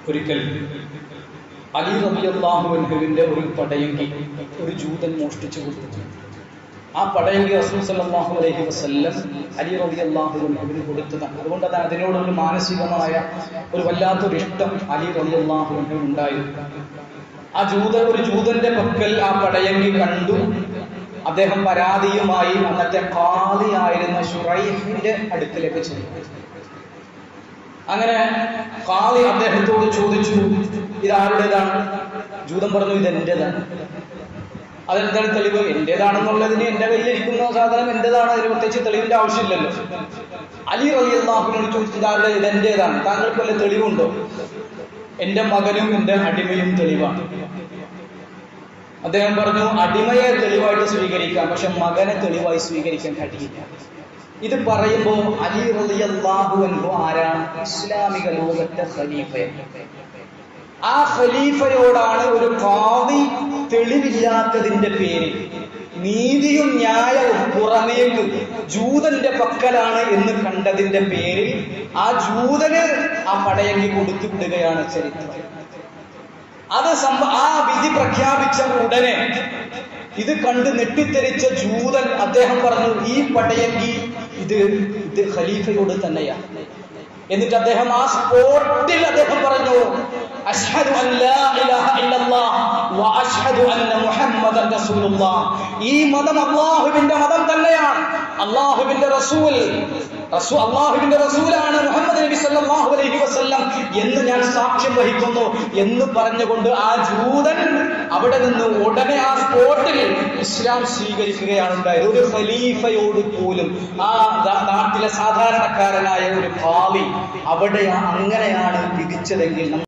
ഒരിക്കൽ അലി റബിയല്ലാഹുവിന്റെ ഒരു പടയങ്കി ഒരു ജൂതൻ മോഷ്ടിച്ചു കൊടുത്തു ആ പടയങ്കി റസൂൽ സല്ലല്ലാഹു അലൈഹി വസല്ലം അലി റളിയല്ലാഹുവിന് കൊടുത്തതാണ് അതുകൊണ്ട് അത് അതിനോടൊരു മാനസികമായ ഒരു വല്ലാത്തൊരു ഇഷ്ടം അലി റളിയല്ലാഹുവിന് ഉണ്ടായിരുന്നു ആ ജൂത ഒരു ജൂതന്റെ പക്കൽ ആ പടയങ്കി കണ്ടു അദ്ദേഹം പരാതിയുമായി അന്നത്തെ കാളിയായിരുന്ന ഷുറൈഹിന്റെ അടുക്കലേക്ക് ചെന്നു അങ്ങനെ കാളി അദ്ദേഹത്തോട് ചോദിച്ചു ഇത് ആരുടേതാണ് ജൂതൻ പറഞ്ഞു ഇത് എന്റേതാണ് അതെന്താണ് തെളിവ് എന്റേതാണെന്നുള്ളതിന് എന്റെ കയ്യിലിരിക്കുന്ന സാധനം എന്റേതാണ് അതിന് പ്രത്യേകിച്ച് തെളിവിന്റെ ആവശ്യമില്ലല്ലോ അലി റലി അള്ളാഹുവിനോട് ചോദിച്ചു ഇതാരുടെ ഇത് എന്റേതാണ് താങ്കൾക്ക് വല്ല തെളിവുണ്ടോ എന്റെ മകനും എന്റെ അടിമയും തെളിവാണ് അദ്ദേഹം പറഞ്ഞു അടിമയെ തെളിവായിട്ട് സ്വീകരിക്കാം പക്ഷെ മകനെ തെളിവായി സ്വീകരിക്കാൻ കഴിയില്ല ഇത് പറയുമ്പോൾ അലി റളിയല്ലാഹു അൻഹു ആരാണ് ഇസ്ലാമിക ലോകത്തെ ഖലീഫയാണ് ആ ഖലീഫയോടാണ് ഒരു ഖാദി തെളിവില്ലാത്തതിന്റെ പേരിൽ നീതിയും ന്യായവും പുറമേക്ക് ജൂതന്റെ പക്കലാണ് എന്ന് കണ്ടതിന്റെ പേരിൽ ആ ജൂതന് ആ പടയങ്കി കൊടുത്തു വിടുകയാണ് ചരിത്രം അത് സംഭ ആ വിധി പ്രഖ്യാപിച്ച ഉടനെ ഇത് കണ്ട് നെട്ടിത്തെറിച്ച ജൂതൻ അദ്ദേഹം പറഞ്ഞു ഈ പടയങ്കി ഇത് ഇത് ഖലീഫയോട് തന്നെയാണ് എന്നിട്ട് അദ്ദേഹം ആ സ്പോട്ടിൽ അദ്ദേഹം പറഞ്ഞു അഷ്ഹദു അൻ ലാ ഇലാഹ ഇല്ലല്ലാഹ് വ അഷ്ഹദു അന്ന മുഹമ്മദൻ റസൂലുള്ളാഹ് ഈ മതം അല്ലാഹുവിന്റെ മതം തന്നെയാണ് അല്ലാഹുവിന്റെ റസൂൽ റസൂൽ അല്ലാഹുവിന്റെ റസൂലാണ് മുഹമ്മദ് നബി സല്ലല്ലാഹു അലൈഹി വസല്ലം എന്ന് ഞാൻ സാക്ഷ്യം വഹിക്കുന്നു എന്ന് പറഞ്ഞുകൊണ്ട് ആ ജൂതൻ അവിടെ നിന്ന് ഉടനെ ആ സ്പോട്ടിൽ ഇസ്ലാം സ്വീകരിക്കുകയാണ് ഉണ്ടായത് ഒരു ഖലീഫയോട് പോലും ആ ദാ- നാട്ടിലെ സാധാരണക്കാരനായ ഒരു ഭാവി അവിടെ അങ്ങനെയാണ് വിധിച്ചതെങ്കിൽ